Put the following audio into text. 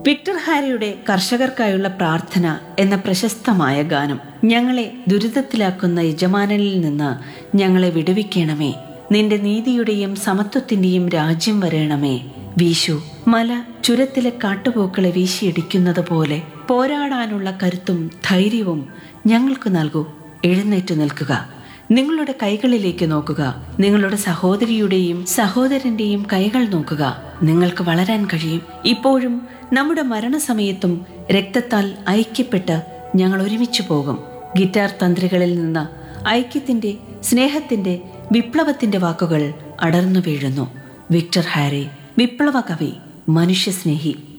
Victor ഹാരിയുടെ കർഷകർക്കായുള്ള പ്രാർത്ഥന എന്ന പ്രശസ്തമായ ഗാനം ഞങ്ങളെ ദുരിതത്തിലാക്കുന്ന യജമാനനിൽ നിന്ന് ഞങ്ങളെ വിടുവിക്കണമേ നിന്റെ നീതിയുടെയും സമത്വത്തിന്റെയും രാജ്യം വരേണമേ വീശു മല ചുരത്തിലെ കാട്ടുപോക്കളെ വീശിയടിക്കുന്നത് പോലെ പോരാടാനുള്ള കരുത്തും ധൈര്യവും ഞങ്ങൾക്ക് നൽകൂ എഴുന്നേറ്റ് നിൽക്കുക നിങ്ങളുടെ കൈകളിലേക്ക് നോക്കുക നിങ്ങളുടെ സഹോദരിയുടെയും സഹോദരന്റെയും കൈകൾ നോക്കുക നിങ്ങൾക്ക് വളരാൻ കഴിയും ഇപ്പോഴും നമ്മുടെ മരണസമയത്തും രക്തത്താൽ ഐക്യപ്പെട്ട് ഞങ്ങൾ ഒരുമിച്ച് പോകും ഗിറ്റാർ തന്ത്രികളിൽ നിന്ന് ഐക്യത്തിന്റെ സ്നേഹത്തിന്റെ വിപ്ലവത്തിന്റെ വാക്കുകൾ അടർന്നു വീഴുന്നു വിക്ടർ ഹാരി വിപ്ലവ കവി മനുഷ്യസ്നേഹി